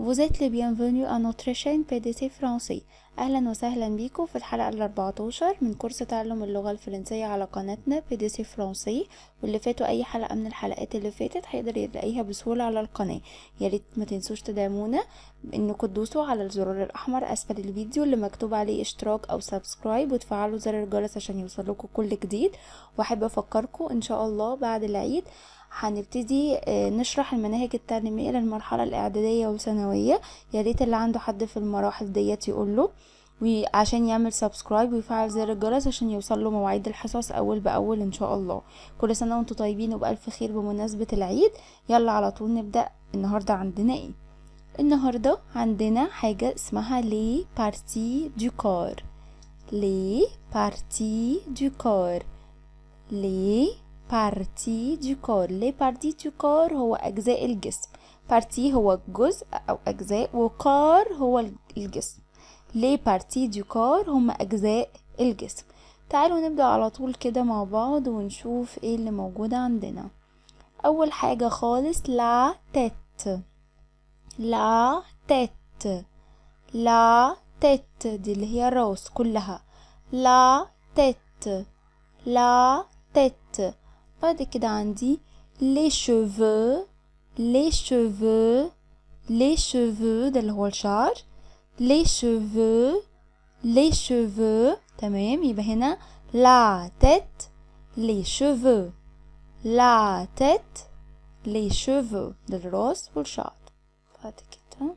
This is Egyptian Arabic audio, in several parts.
Vous êtes les bienvenus à notre chaîne PDC français أهلا وسهلا بيكم في الحلقة ال 14 من كورس تعلم اللغة الفرنسية على قناتنا PDC فرنسي واللي فاتوا أي حلقة من الحلقات اللي فاتت هيقدر يلاقيها بسهولة على القناة ياريت ما تنسوش تدعمونا بإنكم تدوسوا على الزرار الأحمر أسفل الفيديو اللي مكتوب عليه اشتراك أو سبسكرايب وتفعلوا زر الجرس عشان يوصلكوا كل جديد وأحب أفكركم إن شاء الله بعد العيد هنبتدي آه، نشرح المناهج التعليمية للمرحلة الإعدادية والثانوية يا ريت اللي عنده حد في المراحل ديت يقوله وعشان يعمل سبسكرايب ويفعل زر الجرس عشان يوصل له مواعيد الحصص أول بأول إن شاء الله كل سنة وانتم طيبين وبألف خير بمناسبة العيد يلا على طول نبدأ النهاردة عندنا ايه النهاردة عندنا حاجة اسمها لي بارتي دو كور لي بارتي دو كور لي بارتي دو كور لي بارتي دو كور هو أجزاء الجسم بارتي هو جزء أو أجزاء وكار هو الجسم لي بارتي دو كور هم أجزاء الجسم تعالوا نبدأ على طول كده مع بعض ونشوف ايه اللي موجود عندنا أول حاجة خالص لا تيت لا تيت لا تيت دي اللي هي الراس كلها لا تيت لا تيت بعد كده عندي les cheveux les cheveux les cheveux ده اللي هو الشعر les cheveux les cheveux تمام يبقى هنا la tête les cheveux la tête les cheveux ده الراس والشعر بعد كده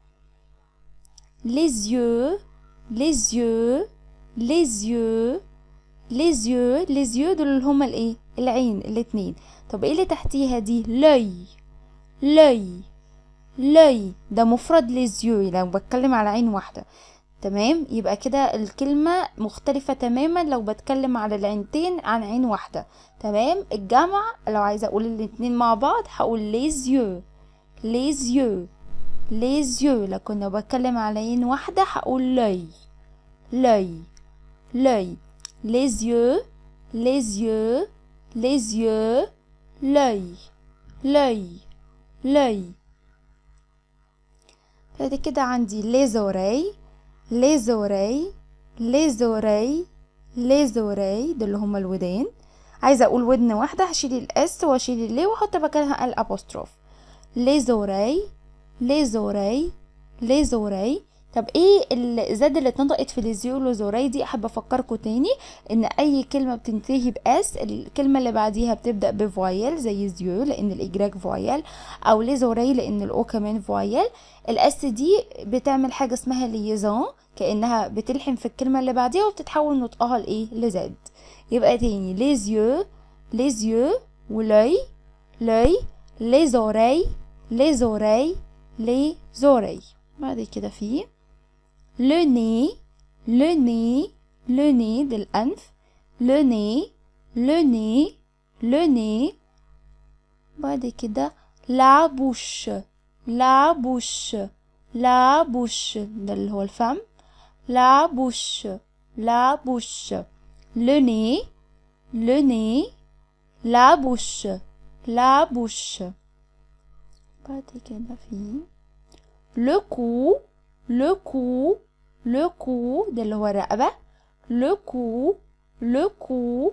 les yeux les yeux les yeux les yeux les yeux دول اللي هما الايه العين الاتنين طب ايه اللي تحتيها دي لي لي لي ده مفرد les yeux لو بتكلم على عين واحدة تمام يبقى كده الكلمة مختلفة تماما لو بتكلم على العينتين عن عين واحدة تمام الجمع لو عايزة اقول الاتنين مع بعض هقول les yeux les yeux les yeux لكن لو بتكلم على عين واحدة هقول لي لي لي les yeux les yeux les yeux l'œil l'œil l'œil بعد كده عندي les oreilles les oreilles les oreilles les oreilles دول اللي هما الودان عايزة اقول ودن واحدة هشيل الاس واشيل اللي واحط مكانها الابوستروف les oreilles les oreilles les oreilles طب ايه الزاد اللي اتنطقت في ليزيو لوزوراي دي احب افكركم تاني ان اي كلمه بتنتهي باس الكلمه اللي بعديها بتبدا بفوايل زي زيو لان الاجراج فوايل او ليزوراي لان الاو كمان فوايل الاس دي بتعمل حاجه اسمها ليزون كانها بتلحم في الكلمه اللي بعديها وبتتحول نطقها لايه لزد يبقى تاني ليزيو ليزيو ولاي لاي ليزوراي ليزوراي ليزوراي بعد كده في le nez le nez le nez ده الأنف le nez le nez le nez بعد كده la bouche la bouche la bouche ده اللي هو الفم la bouche la bouche le nez le nez la bouche la bouche بعد كده في le cou le cou le cou ده اللي هو الرقبة le cou le cou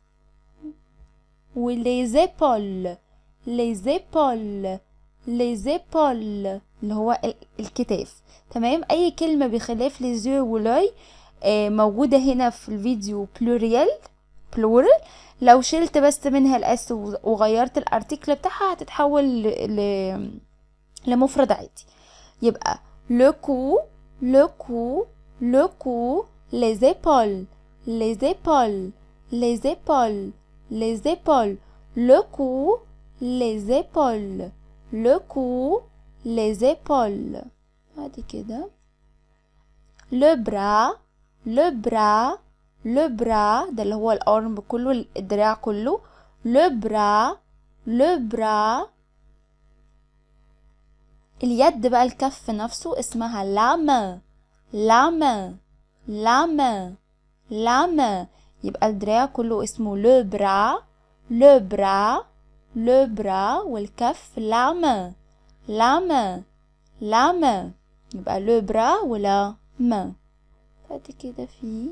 و les épaules les épaules les épaules اللي هو ال- الكتاف تمام اي كلمة بخلاف les yeux ولاي آه موجودة هنا في الفيديو بلوريال بلورال لو شلت بس منها الاس وغيرت الارتيكل بتاعها هتتحول ل... ل... لمفرد عادي يبقى le cou le cou le cou les épaules les épaules les épaules les épaules le cou les épaules le cou les épaules بعد كده le bras le bras le bras ده اللي هو الارم كله الدراع كله le bras le bras اليد بقى الكف نفسه اسمها la main la main la main la main يبقى الدراع كله اسمه le bras le bras le bras والكف la main la main لا main يبقى لو برا ولا main بعد كده في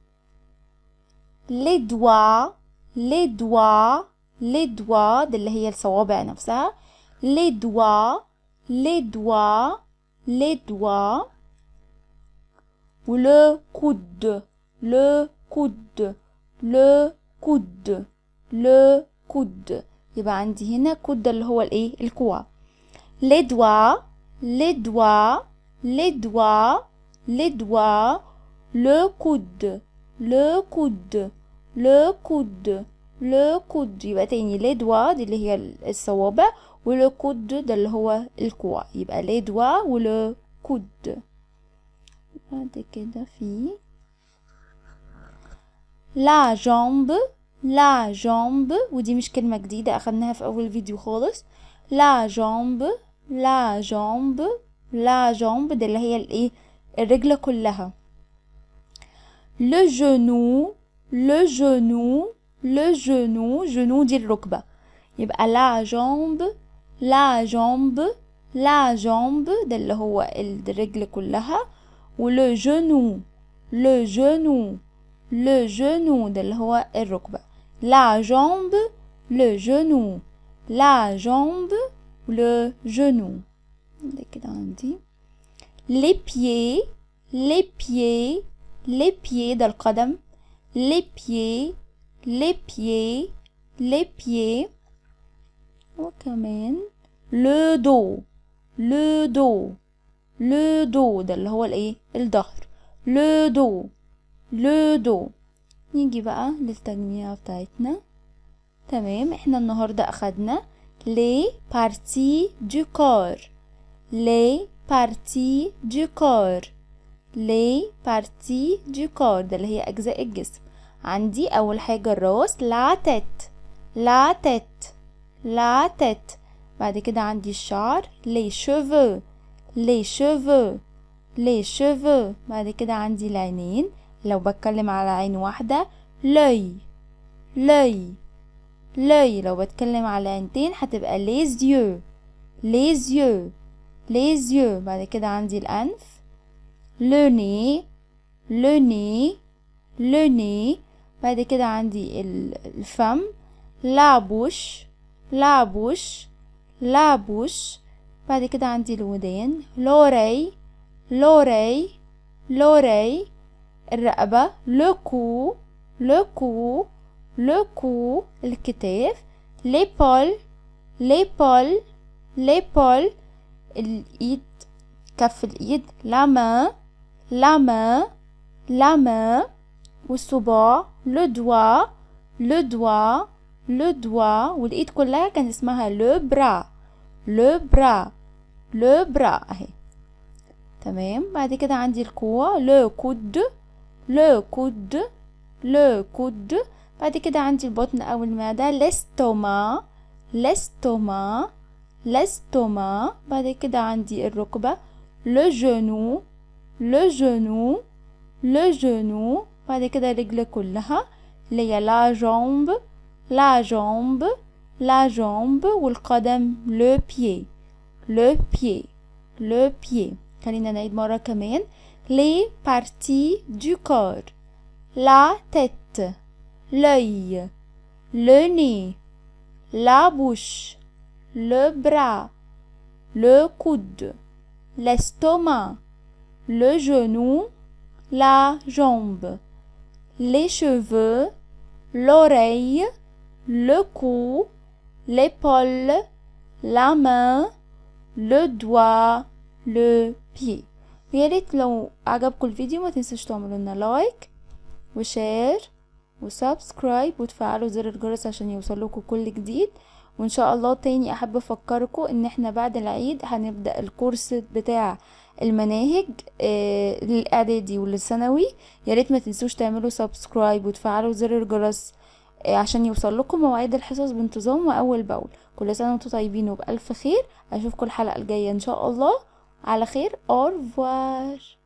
les doigts les doigts les doigts دي اللي هي الصوابع نفسها les doigts les doigts les doigts ou le coude le coude le coude le coude يبقى عندي هنا coude اللي هو الايه الكوع les doigts les doigts les doigts les doigts le coude le coude le coude le coude يبقى تاني les doigts دي اللي هي الصوابع ولو كود ده اللي هو الكوع يبقى les doigts ولو كود بعد كده في لا جامب لا جامب ودي مش كلمة جديدة أخدناها في أول فيديو خالص لا جامب لا جامب لا جامب ده اللي هي الايه الرجل كلها لو جنو لو جنو لو جنو جنو دي الركبة يبقى لا جامب لا جامب لا جامب ده اللي هو الرجل كلها ولو جنو لو جنو لو جنو ده اللي هو الركبة لا جامب لو جنو لا جامب لو جنو ده كده عندي les pieds les pieds les pieds ده القدم les pieds les pieds les pieds وكمان le dos le dos le dos ده اللي هو الايه الظهر le dos le dos نيجي بقى للتجميع بتاعتنا تمام احنا النهاردة اخدنا les parties du corps les parties du corps les parties du corps ده اللي هي اجزاء الجسم عندي اول حاجة الراس la tête la tête la tête بعد كده عندي الشعر les cheveux les cheveux les cheveux بعد كده عندي العينين لو بتكلم على عين واحدة l'œil l'œil l'œil لو بتكلم على عينتين هتبقى les yeux les yeux les yeux بعد كده عندي الأنف le nez le nez le nez بعد كده عندي الفم la bouche la bouche la bouche بعد كده عندي الودان l'oreille l'oreille l'oreille الرقبة le cou le cou le cou الكتاف l'épaule l'épaule l'épaule الإيد كف الإيد la main la main la main والصباع le doigt le doigt le doigt والإيد كلها كان اسمها le bras le bras le bras اهي تمام بعد كده عندي الكوع le coude le coude le coude بعد كده عندي البطن أو المعدة l'estomac l'estomac l'estomac بعد كده عندي الركبة le genou le genou le genou بعد كده الرجل كلها اللي هي la jambe la jambe la jambe والقدم le pied le pied le pied خلينا نعيد مرة كمان les parties du corps la tête l'œil le nez la bouche le bras le coude l'estomac le genou la jambe les cheveux l'oreille le cou l'épaule la main le doigt le pied ويا ريت لو عجبكم الفيديو ما تنسوش تعملوا لنا لايك وشير وسبسكرايب وتفعلوا زر الجرس عشان يوصلكوا كل جديد وان شاء الله تاني احب افكركم ان احنا بعد العيد هنبدا الكورس بتاع المناهج آه للاعدادي وللثانوي يا ريت ما تنسوش تعملوا سبسكرايب وتفعلوا زر الجرس آه عشان يوصل لكم مواعيد الحصص بانتظام واول باول كل سنه وانتم طيبين وبالف خير اشوفكم الحلقه الجايه ان شاء الله على خير au revoir